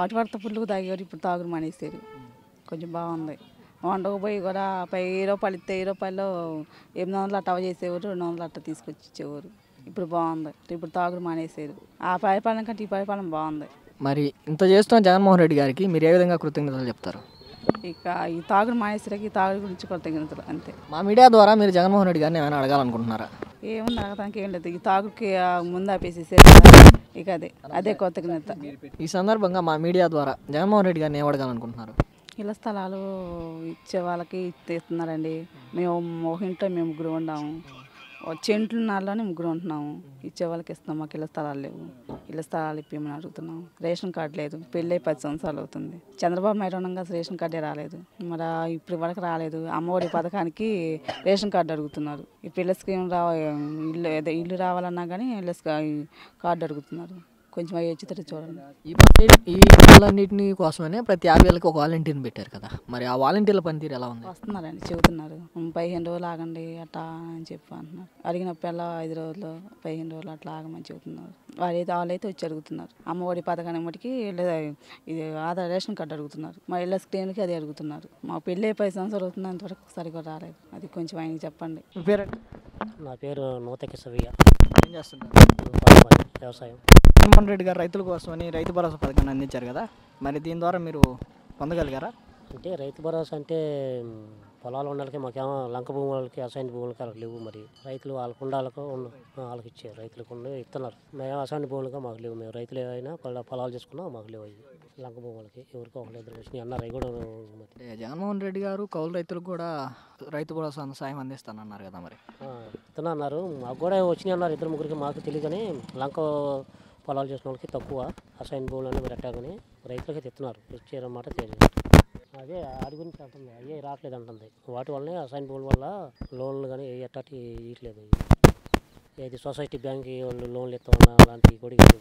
వాటి పడితే పుల్లుకు తాగేవారు ఇప్పుడు తాగుడు మానేసారు కొంచెం బాగుంది వండకు పోయి కూడా పై ఏ రూపాయలు ఇస్తే ఏ రూపాయలు ఎనిమిది వందలు అట్ట చేసేవారు రెండు వందలు అట్ట తీసుకొచ్చి ఇచ్చేవారు ఇప్పుడు బాగుంది ఇప్పుడు తాగుడు మానేసారు ఆ పరిపాలన కంటే ఈ పరిపాలన బాగుంది మరి ఇంత చేస్తున్న జగన్మోహన్ రెడ్డి గారికి మీరు ఏ విధంగా కృతజ్ఞతలు చెప్తారు ఇక ఈ తాగుడు మానేసరికి ఈ తాగుడు గురించి కృతజ్ఞతలు అంతే మా మీడియా ద్వారా మీరు జగన్మోహన్ రెడ్డి గారిని ఏమైనా అడగాలనుకుంటున్నారా ఏముంది అడగడానికి ఏం లేదు ఈ తాగుడుకి ఆ ముందు ఆపేసేసారు కదా. ఇక అదే అదే కృతజ్ఞత ఈ సందర్భంగా మా మీడియా ద్వారా జగన్మోహన్ రెడ్డి గారిని ఏం అడగాలనుకుంటున్నారు ఇళ్ళ స్థలాలు ఇచ్చే వాళ్ళకి ఇస్తున్నారండి మేము ఒక ఇంట్లో మేము ముగ్గురు ఉన్నాము చెంట్లు నాలోనే ముగ్గురు ఉంటున్నాము ఇచ్చే వాళ్ళకి ఇస్తున్నాం మాకు ఇళ్ళ స్థలాలు లేవు ఇళ్ళ స్థలాలు ఇప్పమని అడుగుతున్నాం రేషన్ కార్డు లేదు పెళ్ళి పది సంవత్సరాలు అవుతుంది చంద్రబాబు నాయుడు ఉండగా రేషన్ కార్డే రాలేదు మరి ఆ ఇప్పుడు వరకు రాలేదు అమ్మఒడి పథకానికి రేషన్ కార్డు అడుగుతున్నారు ఈ పిల్ల స్కీమ్ రా ఇల్లు అదే ఇల్లు రావాలన్నా కానీ ఇళ్ళ స్కా- కార్డు అడుగుతున్నారు కొంచెం అవి వచ్చి చూడండి ఈ పని ఈ పనులన్నింటినీ కోసమనే ప్రతి యాభై ఏళ్ళకి ఒక వాలంటీర్ని పెట్టారు కదా మరి ఆ వాలంటీర్ల పనితీరు ఎలా ఉంది వస్తున్నారండి చెబుతున్నారు "ఉమ్, పదిహేను రోజులు ఆగండి అట్లా అని చెప్పి అంటున్నారు అడిగినప్పుడల్లా ఐదు రోజులు పదిహేను రోజులు అట్లా ఆగమని చెబుతున్నారు వాళ్ళైతే వాళ్ళైతే వచ్చి అడుగుతున్నారు అమ్మఒడి పథకాన్ని మటుకి వీళ్ళ- ఇది ఆధార్ రేషన్ కార్డు అడుగుతున్నారు మా ఇళ్ళ స్క్రీన్కి అది అడుగుతున్నారు మా పెళ్ళి పది సంవత్సరాలు అవుతుంది అంతవరకు సరిగ్గా రాలేదు అది కొంచెం ఆయనకి చెప్పండి మీ పేరండి నా పేరు నూతకి సవియ ఏం చేస్తుంటారు పాలమల్లి వ్యవసాయం జగన్మోహన్ రెడ్డి గారు రైతుల కోసమని రైతు భరోసా పథకాన్ని అందించారు కదా మరి దీని ద్వారా మీరు పొందగలిగారా అంటే రైతు భరోసా అంటే మ్, పొలాలు ఉన్న వాళ్ళకి మాకేమో లంక భూమి వాళ్ళకి అసైన్ భూములకి వాళ్ళకి లేవు మరి రైతులు వాళ్ళకు ఉండాలకు ఉన్న వాళ్ళకి ఇచ్చారు రైతులకు ఉండి ఇస్తున్నారు మేము అసైన్ భూములుగా మాకు లేవు మేము రైతులు ఏవైనా పొలా పొలాలు చేసుకున్నా మాకు లేవు అవి లంక భూములకి ఎవరికో ఒకళ్ళు ఇద్దరు వచ్చినాయి అన్నారు అవి కూడా మరి అంటే జగన్మోహన్ రెడ్డి గారు కౌలు రైతులకు కూడా రైతు భరోసా అంత సాయం అందిస్తానన్నారు కదా మరి ఆ, ఇస్తున్నా అన్నారు మాకు కూడా వచ్చినాయి అన్నారు ఇద్దరు ముగ్గురికి మాకు తెలియదు కానీ లంక పొలాలు చేసుకున్న వాళ్ళకి తక్కువ అసైన్ భూములు అని మీరు కానీ రైతులకి ఇస్తున్నారు ఇచ్చారన్నమాట తెలియదు అదే వాటి గురించి అంటుంది అయ్యే రావట్లేదు అంటుంది వాటి వల్లనే అసైన్ భూముల వల్ల లోన్లు కానీ ఎట్టటి ఇవ్వట్లేదు ఏది సొసైటీ బ్యాంక్ వాళ్ళు లోన్లు ఇస్తాం అలాంటివి కూడా ఇవ్వలేదు.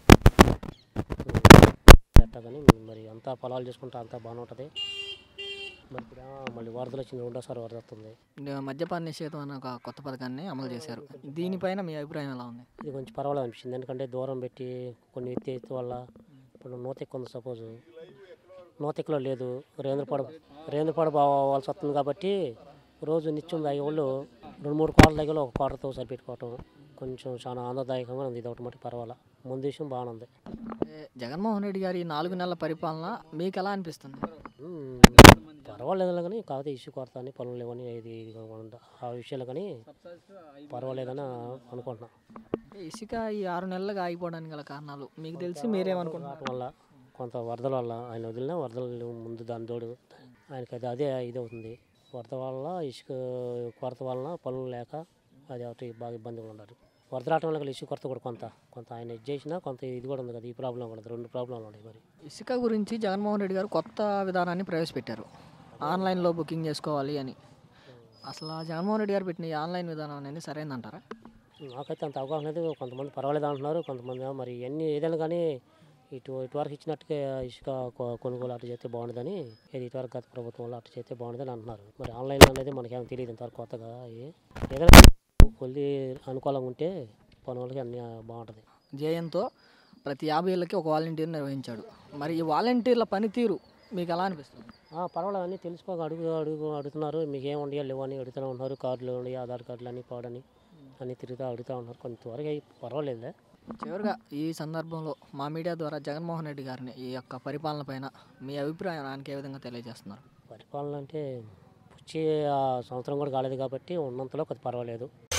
ఎట్టా కానీ మరి అంతా పొలాలు చేసుకుంటే అంతా బాగానే ఉంటుంది మరి ఇప్పుడు ఏమో మళ్ళీ వరదలు వచ్చింది రెండోసారి వరద వస్తుంది నే- మద్యపాన నిషేధం అనే ఒక కొత్త పథకాన్ని అమలు చేశారు దీనిపైన మీ అభిప్రాయం ఎలా ఉంది ఇది కొంచెం పర్వాలేదు అనిపించింది ఎందుకంటే దూరం పెట్టి కొన్ని ఎత్తి ఎత్తు వల్ల ఇప్పుడు నూతెక్కు ఉంది సపోజ్ నూతెక్కులో లేదు రేంద్రపాడు రేంద్రపాడు పోవాల్సి వస్తుంది కాబట్టి రోజు నిత్యం తాగే వాళ్ళు రెండు మూడు కోట్ల దగ్గర ఒక కోటతో సరిపెట్టుకోవటం కొంచెం చాలా ఆనందదాయకంగా ఉంది ఇది ఒకటి మట్టి పర్వాలా ముందు విషయం బాగానే ఉంది ఏ, జగన్మోహన్ రెడ్డి గారి ఈ నాలుగు నెలల పరిపాలన మీకు ఎలా అనిపిస్తుంది ఉమ్, పర్వాలేదు కానీ కాకపోతే ఇష్యూ కొరత అని పనులు లేవని ఇది ఇది కాకుండా ఆ విషయాలు కానీ పర్వాలేదని అనుకుంటున్నాను అంటే ఇసుక ఈ ఆరు నెలలుగా ఆగిపోవడానికి గల కారణాలు మీకు తెలిసి మీరేమనుకుంటున్నారు రావటం వల్ల కొంత వరదల వల్ల ఆయన వదిలిన వరదలు ముందు దాని తోడు ఆయనకి అది అదే ఇది అవుతుంది వరద వల్ల ఇసుక కొరత వలన పనులు లేక అది ఒకటి బాగా ఇబ్బందిగా ఉన్నారు వరద రావటం వల్ల ఇసుక కొరత కూడా కొంత కొంత ఆయన ఇది చేసినా కొంత ఇది కూడా ఉంది కదా ఈ ప్రాబ్లం కూడా ఉంది. రెండు ప్రాబ్లంలు ఉన్నాయి మరి ఇసుక గురించి జగన్మోహన్ రెడ్డి గారు కొత్త విధానాన్ని ప్రవేశపెట్టారు ఆన్లైన్లో బుకింగ్ చేసుకోవాలి అని అసలు ఆ జగన్మోహన్ రెడ్డి గారు పెట్టిన ఈ ఆన్లైన్ విధానం అనేది సరైందంటారా నాకైతే అంత అవగాహన లేదు కొంతమంది పర్వాలేదు అంటున్నారు కొంతమంది ఏమో మరి ఎన్ని ఏదైనా కానీ ఇటు ఇటువరకు ఇచ్చినట్టుగా ఇసుక కొ- కొనుగోలు అటు చేస్తే బాగుండదని ఇది ఇటువరకు గత ప్రభుత్వంలో అటు చేస్తే బాగుండదని అంటున్నారు మరి ఆన్లైన్ అనేది మనకేమో తెలియదు ఇంతవరకు కొత్తగా ఏ- ఏదైనా కొద్ది అనుకూలంగా ఉంటే పని వాళ్ళకి అన్ని బాగుంటుంది జేఎన్తో ప్రతి యాభై ఏళ్ళకి ఒక వాలంటీర్ నిర్వహించాడు మరి ఈ వాలంటీర్ల పనితీరు మీకు ఎలా అనిపిస్తుంది పర్వాలేదు అన్నీ తెలుసుకోక అడుగు అడుగు అడుగుతున్నారు మీకు ఏం ఉండయా లేవు అని అడుగుతూనే ఉన్నారు కార్డులు ఉన్నాయి ఆధార్ కార్డులు అన్నీ పాడని అన్నీ తిరుగుతూ అడుగుతూ ఉన్నారు కొంతవరకు అయి పర్వాలేదులే చివరిగా ఈ సందర్భంలో మా మీడియా ద్వారా జగన్మోహన్ రెడ్డి గారిని ఈ యొక్క పరిపాలన పైన మీ అభిప్రాయానికి ఏ విధంగా తెలియజేస్తున్నారు పరిపాలన అంటే వచ్చే ఆ సంవత్సరం కూడా కాలేదు కాబట్టి ఉన్నంతలో కొద్ది పర్వాలేదు